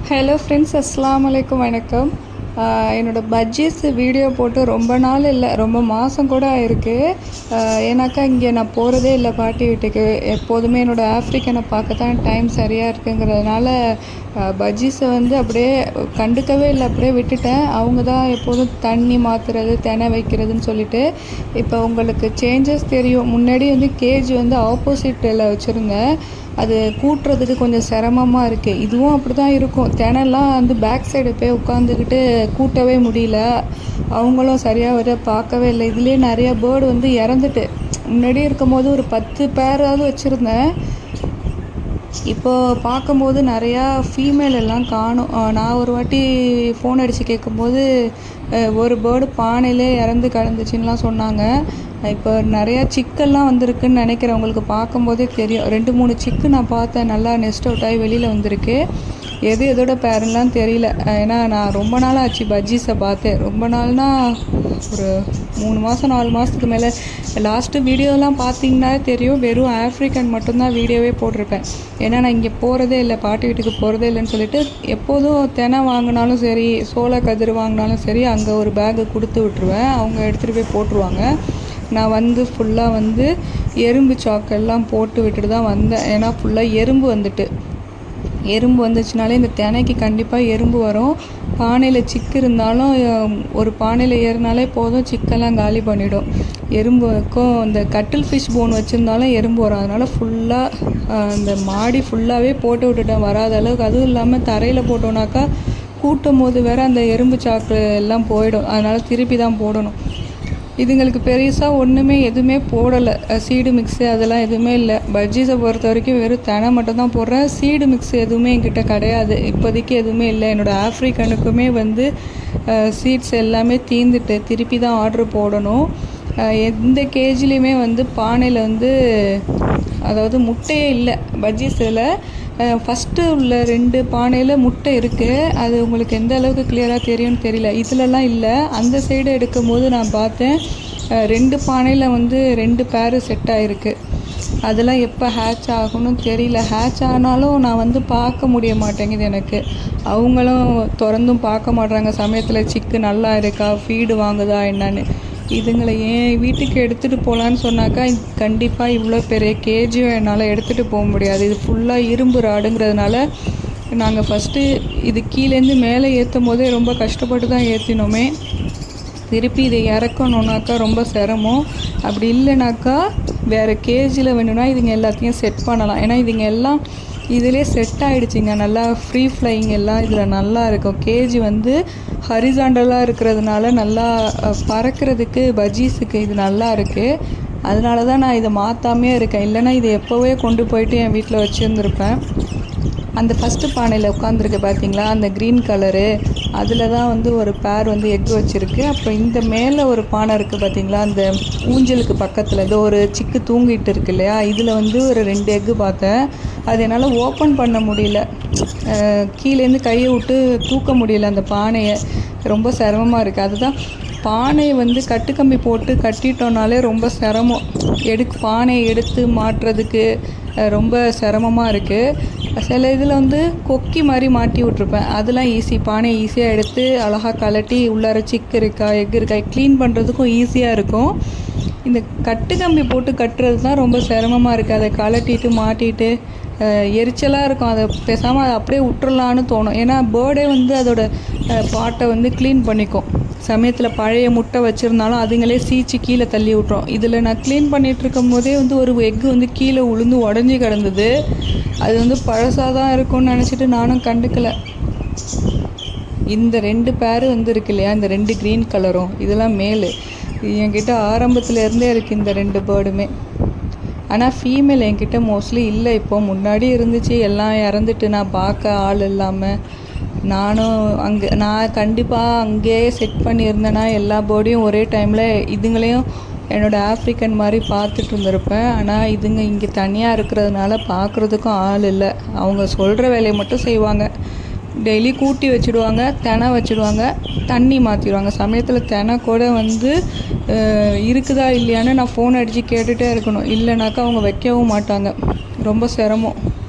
hello friends அஸ்ஸலாமு அலைக்கும் வணக்கம் ஆஹ் என்னோட பட்ஜெட்ஸ் வீடியோ போட்டு ரொம்ப நாள் இல்லை ரொம்ப மாதம் கூட ஆயிருக்கு ஆஹ் ஏன்னாக்கா இங்கே நான் போகிறதே இல்லை பாட்டி வீட்டுக்கு எப்போதுமே என்னோட ஆஃப்ரிக்கனை பார்க்க தான் டைம் சரியாக இருக்குங்கிறதுனால பஜ்ஜீஸை வந்து அப்படியே கண்டுக்கவே இல்லை அப்படியே விட்டுட்டேன் அவங்க தான் எப்போதும் தண்ணி மாற்றுறது தினை வைக்கிறதுன்னு சொல்லிட்டு இப்போ உங்களுக்கு சேஞ்சஸ் தெரியும் முன்னாடி வந்து கேஜ் வந்து ஆப்போசிட்டில் வச்சுருந்தேன் அது கூட்டுறதுக்கு கொஞ்சம் சிரமமாக இருக்குது இதுவும் அப்படி தான் இருக்கும் தினம்லாம் வந்து பேக் சைடு போய் உட்காந்துக்கிட்டு கூட்டவே முடியல அவங்களும் சரியாக வர பார்க்கவே இல்லை இதுலேயே நிறைய பேர்டு வந்து இறந்துட்டு முன்னாடி இருக்கும்போது ஒரு பத்து பேராவது வச்சுருந்தேன் இப்போ பார்க்கும்போது நிறையா ஃபீமேல் எல்லாம் காணும் அஹ் நான் ஒரு வாட்டி ஃபோன் அடித்து கேட்கும்போது அஹ் ஒரு பேர்டு பானையிலே இறந்து கிடந்துச்சுன்னுலாம் சொன்னாங்க இப்போ நிறையா சிக்கெல்லாம் வந்திருக்குன்னு நினைக்கிறேன் உங்களுக்கு பார்க்கும்போதே தெரியும் ரெண்டு மூணு சிக்கு நான் பார்த்தேன் நல்லா நெஸ்ட் அவுட் ஆகி வெளியில் வந்திருக்கு எது எதோட பேருலாம் தெரியல அஹ் ஏன்னா நான் ரொம்ப நாள் ஆச்சு பஜ்ஜீஸை பார்த்தேன் ரொம்ப நாள்னா ஒரு மூணு மாதம் நாலு மாதத்துக்கு மேலே லாஸ்ட்டு வீடியோலாம் பார்த்தீங்கன்னா தெரியும் வெறும் ஆஃப்ரிக்கன் மட்டும்தான் வீடியோவே போட்டிருப்பேன் ஏன்னா நான் இங்கே போகிறதே இல்லை பாட்டி வீட்டுக்கு போகிறதே இல்லைன்னு சொல்லிட்டு எப்போதும் தினை வாங்கினாலும் சரி சோள கதிர் வாங்கினாலும் சரி அங்கே ஒரு பேக்கு கொடுத்து விட்ருவேன் அவங்க எடுத்துகிட்டு போய் போட்டுருவாங்க நான் வந்து ஃபுல்லாக வந்து எறும்பு சாக்கெல்லாம் போட்டு விட்டுட்டு தான் வந்தேன் ஏன்னா ஃபுல்லாக எறும்பு வந்துட்டு எறும்பு வந்துச்சுனாலே இந்த தினைக்கு கண்டிப்பாக எறும்பு வரும் பானையில் சிக்கு இருந்தாலும் அஹ், ஒரு பானையில் ஏறினாலே போதும் சிக்கெல்லாம் காலி பண்ணிடும் எறும்புக்கும் இந்த கட்டில் ஃபிஷ் போன் வச்சுருந்தாலும் எறும்பு வரும் அதனால் ஃபுல்லாக இந்த மாடி ஃபுல்லாகவே போட்டு விட்டுட்டேன் வராத அளவுக்கு அதுவும் இல்லாமல் தரையில் போட்டோன்னாக்கா கூட்டும் போது வேற அந்த எறும்பு சாக்கு எல்லாம் போயிடும் அதனால் திருப்பி தான் போடணும் இதுங்களுக்கு பெருசாக ஒன்றுமே எதுவுமே போடலை சீடு மிக்ஸு அதெல்லாம் எதுவுமே இல்லை பஜ்ஜீஸை பொறுத்த வரைக்கும் வெறும் தெனை மட்டும் தான் போடுறேன் சீடு மிக்ஸ் எதுவுமே என்கிட்ட கிடையாது இப்போதைக்கு எதுவுமே இல்லை என்னோடய ஆஃப்ரிக்கனுக்குமே வந்து சீட்ஸ் எல்லாமே தீந்துட்டு திருப்பி தான் ஆர்டர் போடணும் அஹ் எந்த கேஜிலையுமே வந்து பானையில் வந்து அதாவது முட்டையே இல்லை பஜ்ஜீஸில் ஃபஸ்ட்டு உள்ள ரெண்டு பானையில் முட்டை இருக்குது அது உங்களுக்கு எந்த அளவுக்கு கிளியராக தெரியும்னு தெரியல இதுலலாம் இல்லை அந்த சைடு எடுக்கும்போது நான் பார்த்தேன் அஹ் ரெண்டு பானையில் வந்து ரெண்டு பேரு செட் ஆகிருக்கு அதெல்லாம் எப்போ ஹேட்ச் ஆகணும்னு தெரியல ஹேட்ச் ஆனாலும் நான் வந்து பார்க்க முடிய மாட்டேங்குது எனக்கு அவங்களும் திறந்தும் பார்க்க மாட்றாங்க சமயத்தில் சிக்கு நல்லா இருக்கா ஃபீடு வாங்குதா என்னன்னு இதுங்களை ஏன் வீட்டுக்கு எடுத்துகிட்டு போகலான்னு சொன்னாக்கா கண்டிப்பாக இவ்வளோ பெரிய கேஜியும் என்னால் எடுத்துகிட்டு போக முடியாது இது ஃபுல்லாக இரும்பு ராடுங்கிறதுனால நாங்கள் ஃபஸ்ட்டு இது கீழேருந்து மேலே ஏற்றும் போதே ரொம்ப கஷ்டப்பட்டு தான் ஏற்றினோமே திருப்பி இதை இறக்கணுன்னாக்கா ரொம்ப சிரமம் அப்படி இல்லைனாக்கா வேறு கேஜியில் வேணும்னா இதுங்க எல்லாத்தையும் செட் பண்ணலாம் ஏன்னா இதுங்க எல்லாம் இதிலே செட் ஆகிடுச்சிங்க நல்லா ஃப்ரீ ஃப்ளையிங் எல்லாம் இதில் நல்லா இருக்கும் கேஜி வந்து ஹரிசாண்டலாக இருக்கிறதுனால நல்லா அஹ், பறக்கிறதுக்கு பஜ்ஜீஸுக்கு இது நல்லா இருக்குது அதனால தான் நான் இதை மாற்றாமே இருக்கேன் இல்லைன்னா இதை எப்போவே கொண்டு போயிட்டு என் வீட்டில் வச்சுருந்துருப்பேன் அந்த ஃபஸ்ட்டு பானையில் உட்காந்துருக்கு பார்த்தீங்களா அந்த க்ரீன் கலரு அதில் தான் வந்து ஒரு பேர் வந்து எக் வச்சுருக்கு அப்புறம் இந்த மேலே ஒரு பானை இருக்குது பார்த்தீங்களா அந்த ஊஞ்சலுக்கு பக்கத்தில் ஏதோ ஒரு சிக்கு தூங்கிட்டு இருக்கு இல்லையா இதில் வந்து ஒரு ரெண்டு எக்கு பார்த்தேன் அது என்னால் ஓப்பன் பண்ண முடியல அஹ் கீழேருந்து கையை விட்டு தூக்க முடியல அந்த பானையை ரொம்ப சிரமமாக இருக்குது அதுதான் பானையை வந்து கட்டுக்கம்பி போட்டு கட்டிட்டோம்னாலே ரொம்ப சிரமம் எடுக்கு பானையை எடுத்து மாட்டுறதுக்கு அஹ், ரொம்ப சிரமமாக இருக்குது சில இதில் வந்து கொக்கி மாதிரி மாட்டி விட்ருப்பேன் அதெல்லாம் ஈஸி பானையை ஈஸியாக எடுத்து அழகாக கலட்டி உள்ளார சிக்கு இருக்கா எக் இருக்கா க்ளீன் பண்ணுறதுக்கும் ஈஸியாக இருக்கும் இந்த கட்டுக்கம்பி போட்டு கட்டுறது தான் ரொம்ப சிரமமாக இருக்குது அதை கலட்டிட்டு மாட்டிட்டு அஹ், எரிச்சலாக இருக்கும் அதை பேசாமல் அதை அப்படியே விட்டுறலான்னு தோணும் ஏன்னா பேர்டே வந்து அதோட அஹ், பாட்டை வந்து க்ளீன் பண்ணிக்கும் சமயத்தில் பழைய முட்டை வச்சுருந்தாலும் அதுங்களே சீச்சு கீழே தள்ளி விட்ரும் இதில் நான் க்ளீன் பண்ணிகிட்டு இருக்கும் போதே வந்து ஒரு எக்கு வந்து கீழே உளுந்து உடஞ்சி கிடந்தது அது வந்து பழசாக தான் இருக்கும்னு நினச்சிட்டு நானும் கண்டுக்கல இந்த ரெண்டு பேர் வந்து இருக்கு இல்லையா இந்த ரெண்டு க்ரீன் கலரும் இதெல்லாம் மேலு இது என்கிட்ட ஆரம்பத்துல இருந்தே இருக்குது இந்த ரெண்டு பேர்டுமே ஆனால் ஃபீமேல் என்கிட்ட மோஸ்ட்லி இல்லை இப்போ முன்னாடி இருந்துச்சு எல்லாம் இறந்துட்டு நான் பார்க்க ஆள் இல்லாமல் நானும் அங்கே நான் கண்டிப்பாக அங்கேயே செட் பண்ணியிருந்தேன்னா எல்லா பேர்டையும் ஒரே டைமில் இதுங்களையும் என்னோடய ஆஃப்ரிக்கன் மாதிரி பார்த்துட்டு இருந்திருப்பேன் ஆனால் இதுங்க இங்கே தனியாக இருக்கிறதுனால பார்க்குறதுக்கும் ஆள் இல்லை அவங்க சொல்கிற வேலையை மட்டும் செய்வாங்க டெய்லி கூட்டி வச்சுடுவாங்க தினை வச்சுடுவாங்க தண்ணி மாற்றிடுவாங்க சமயத்தில் தினை கூட வந்து அஹ், இருக்குதா இல்லையான்னு நான் ஃபோன் அடித்து கேட்டுகிட்டே இருக்கணும் இல்லைனாக்கா அவங்க வைக்கவும் மாட்டாங்க ரொம்ப சிரமம்